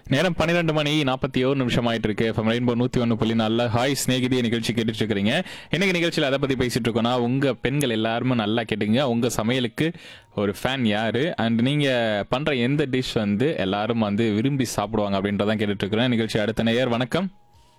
நேரம் பன்னிரெண்டு மணி நாற்பத்தி ஒரு நிமிஷம் ஆயிட்டு இருக்கு எஃப்எம் ரெயின்போ நூத்தி ஒன்று புள்ளி நாலில் ஹாய் ஸ்நேகிதி நிகழ்ச்சி கேட்டுட்டு இருக்கிறீங்க இன்னைக்கு நிகழ்ச்சியில் அதை பத்தி பேசிட்டு இருக்கோம்னா உங்க பெண்கள் எல்லாருமே நல்லா கேட்டுங்க உங்க சமையலுக்கு ஒரு ஃபேன் யாரு அண்ட் நீங்க பண்ற எந்த டிஷ் வந்து எல்லாரும் வந்து விரும்பி சாப்பிடுவாங்க அப்படின்றதான் கேட்டுட்டு இருக்கிறேன் நிகழ்ச்சி அடுத்த நேயர் வணக்கம்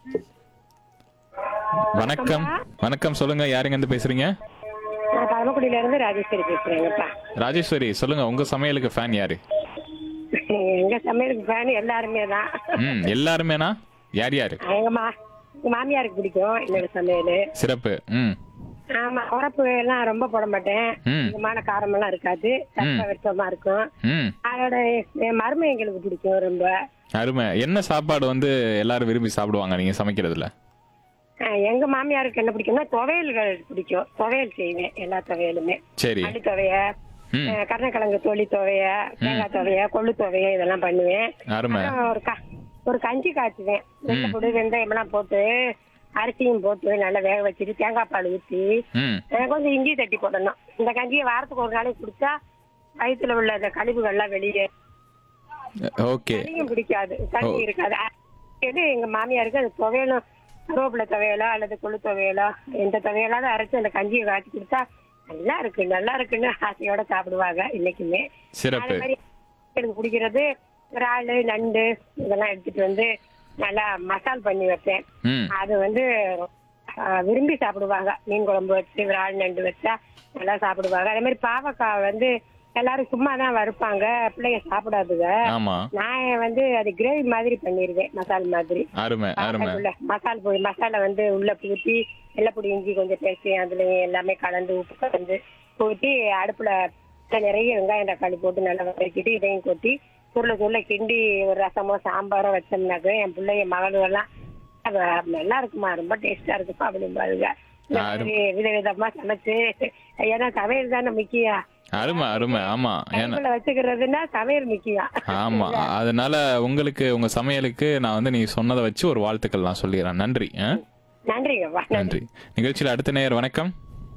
வணக்கம் வணக்கம் சொல்லுங்க யாருங்க இருந்து பேசுறீங்க நான் பரமக்குடியில இருந்து ராஜேஸ்வரி பேசுறேங்கப்பா ராஜேஸ்வரி சொல்லுங்க உங்க சமையலுக்கு ஃபேன் யாரு எங்க சமையலுக்கு ஃபேன் எல்லாருமே தான் ம் எல்லாருமேனா யார் யாரு எங்க மா எங்க மாமியாருக்கு பிடிக்கும் என்னோட சமையல் சிறப்பு ம் ஆமா உரப்பு எல்லாம் ரொம்ப போட மாட்டேன் ம் அதிகமான காரம் எல்லாம் இருக்காது தப்ப விருப்பமா இருக்கும் ம் அதோட என் மருமை எங்களுக்கு பிடிக்கும் ரொம்ப அருமை என்ன சாப்பாடு வந்து எல்லாரும் விரும்பி சாப்பிடுவாங்க நீங்க சமைக்கிறதுல அஹ் எங்க மாமியாருக்கு என்ன பிடிக்கும்னா துவையல்கள் பிடிக்கும் துவையல் செய்வேன் எல்லா துவையலுமே சரி அள்ளி துவைய ம் அஹ் கருணக்கிழங்கு தோழி துவைய தேங்காய் துவைய கொள்ளு துவைய இதெல்லாம் பண்ணுவேன் அருமை அப்புறம் ஒரு க- ஒரு கஞ்சி காய்ச்சுவேன் வெள்ளப்பொடி வெந்தயம் எல்லாம் போட்டு அரிசியும் போட்டு நல்லா வேக வச்சுட்டு தேங்காய் பால் ஊற்றி ம் அஹ் கொஞ்சம் இஞ்சி தட்டி போடணும் இந்த கஞ்சியை வாரத்துக்கு ஒரு நாளைக்கு குடிச்சா வயிற்றுல உள்ள அந்த கழிவுகள்லாம் வெளியே ஓகே சளியும் பிடிக்காது சளி இருக்காது அ- இது எங்க மாமியாருக்கு அது துவையலும் கருவேப்பிலை துவையலோ அல்லது கொள்ளு துவையலோ எந்த துவையலாவது அரைச்சு அந்த கஞ்சியை காய்ச்சி கொடுத்தா நல்லா இருக்கு நல்லா இருக்குன்னு ஆசையோட சாப்பிடுவாங்க இன்னைக்குமே சிறப்பு அதே மாதிரி எனக்கு பிடிக்கிறது இறால் நண்டு இதெல்லாம் எடுத்துட்டு வந்து நல்லா மசால் பண்ணி வைப்பேன் ம் அது வந்து ஆஹ், விரும்பி சாப்பிடுவாங்க மீன் குழம்பு வச்சு இறால் நண்டு வச்சா நல்லா சாப்பிடுவாங்க அதே மாதிரி பாவக்காய் வந்து எல்லாரும் சும்மா தான் வறுப்பாங்க பிள்ளைங்க சாப்பிடாதுங்க ஆமா நான் வந்து அது கிரேவி மாதிரி பண்ணிருவேன் மசால் மாதிரி அருமை அருமை உள்ள மசால் பொடி மசாலா வந்து உள்ள ஊற்றி வெள்ளைப்பொடி இஞ்சி கொஞ்சம் பேசி அதுல எல்லாமே கலந்து உப்பு கலந்து ஊற்றி அடுப்புல நிறைய வெங்காயம் தக்காளி போட்டு நல்லா வதக்கிட்டு இதையும் கொட்டி சுருள சுருள கிண்டி ஒரு ரசமோ சாம்பாரோ வச்சோம்னாக்க என் பிள்ளைங்க மகளுவெல்லாம் அவ நல்லா இருக்குமா ரொம்ப டேஸ்டா இருக்குப்பா அப்படிம்பாருங்க இந்த மாதிரி விதவிதமா சமைச்சு ஏன்னா சமையல் தானே முக்கியம் அருமை அருமை ஆமா ஏன்னா கைக்குள்ள வச்சுக்கிறதுன்னா சமையல் முக்கியம் ஆமா அதனால உங்களுக்கு உங்க சமையலுக்கு நான் வந்து நீங்க சொன்னதை வச்சு ஒரு வாழ்த்துக்கள் நான் சொல்லிடுறேன் நன்றி ஆ? நன்றிங்கப்பா நன்றி நிகழ்ச்சியில் அடுத்த நேயர் வணக்கம்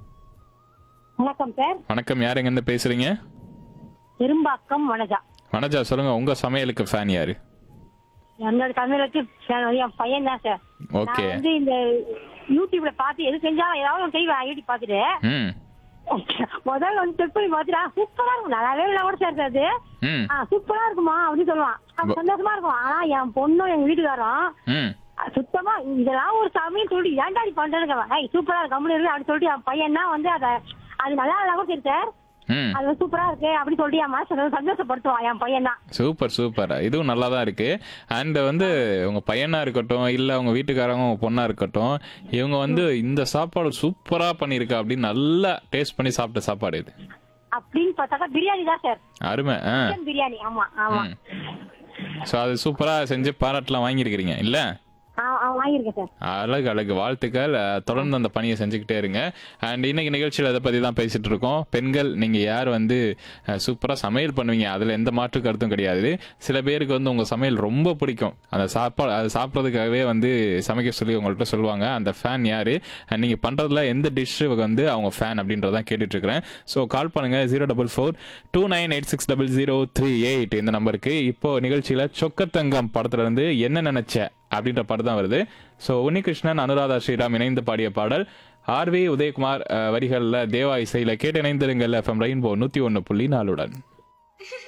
வணக்கம் சார் வணக்கம் யார் எங்க இருந்து பேசுறீங்க பெரும்பாக்கம் வனஜா வனஜா சொல்லுங்க உங்க சமையலுக்கு ஃபேன் யாரு என்னோட சமையலுக்கு என் பையன் தான் சார் ஓகே நான் வந்து இந்த யூடியூப்ல பார்த்து எது செஞ்சாலும் ஏதாவது ஒன்று செய்வேன் ஐடி பார்த்துட்டு ம் முதல்ல வந்து செக் பண்ணி பார்த்துட்டா சூப்பரா இருக்கும் நல்லாவே இல்லை கூட சார் அது ம் ஆ சூப்பரா இருக்குமா அப்படின்னு சொல்லுவான் அவன் சந்தோஷமா இருக்கும் ஆனா என் பொண்ணும் எங்க வீட்டுக்காரரும் ம் அஹ், சுத்தமா இதெல்லாம் ஒரு சமையல் சொல்லிட்டு ஏன்டாடி பண்றேன்னு ஐய் சூப்பரா இருக்கு கம்பெனி இருக்கு அப்படின்னு சொல்லிட்டு என் பையன் தான் வந்து அதை அது நல்லா இல்லை கூட சரி சார் ம் அது வந்து சூப்பரா இருக்கு அப்படின்னு சொல்லிட்டு என் மனசு சந்தோஷப்படுத்துவான் என் பையன் தான் சூப்பர் சூப்பர் இதுவும் நல்லா தான் இருக்கு அண்ட் வந்து உங்க பையனா இருக்கட்டும் இல்ல உங்க வீட்டுக்காரங்க உங்க பொண்ணா இருக்கட்டும் இவங்க வந்து இந்த சாப்பாடு சூப்பரா பண்ணிருக்கா அப்படின்னு நல்லா டேஸ்ட் பண்ணி சாப்பிட்ட சாப்பாடு இது அப்படின்னு பார்த்தாக்கா பிரியாணி தான் சார் அருமை ஆ சிக்கன் பிரியாணி ஆமா ஆமா ஸோ அது சூப்பரா செஞ்சு பாராட்டெல்லாம் வாங்கியிருக்கிறீங்க இல்ல ஆ ஆ, வாங்கியிருக்கேன் சார் அழகு அழகு வாழ்த்துக்கள் அஹ், தொடர்ந்து அந்த பணியை செஞ்சுக்கிட்டே இருங்க அண்ட் இன்னைக்கு நிகழ்ச்சியில் அதை பற்றி தான் பேசிட்டு இருக்கோம் பெண்கள் நீங்கள் யார் வந்து சூப்பராக சமையல் பண்ணுவீங்க அதில் எந்த மாற்று கருத்தும் கிடையாது சில பேருக்கு வந்து உங்கள் சமையல் ரொம்ப பிடிக்கும் அந்த சாப்பாடு அது சாப்பிட்றதுக்காகவே வந்து சமைக்க சொல்லி உங்கள்கிட்ட சொல்லுவாங்க அந்த ஃபேன் யார் அண்ட் நீங்கள் பண்ணுறதுல எந்த டிஷ்ஷு வந்து அவங்க ஃபேன் அப்படின்றதான் கேட்டுட்டு இருக்கிறேன் ஸோ கால் பண்ணுங்க zero double four two nine eight six double zero three eight இந்த நம்பருக்கு இப்போ நிகழ்ச்சியில் சொக்கத்தங்கம் படத்துல இருந்து என்ன நினைச்ச அப்படின்ற பாட்டு தான் வருது ஸோ உன்னிகிருஷ்ணன் அனுராதா ஸ்ரீராம் இணைந்து பாடிய பாடல் ஆர்வி உதயகுமார் அஹ், வரிகள்ல தேவா இசையில கேட்டு இணைந்திருங்கள் எஃப்எம் ரெயின்போ நூத்தி ஒன்று புள்ளி நாலுடன்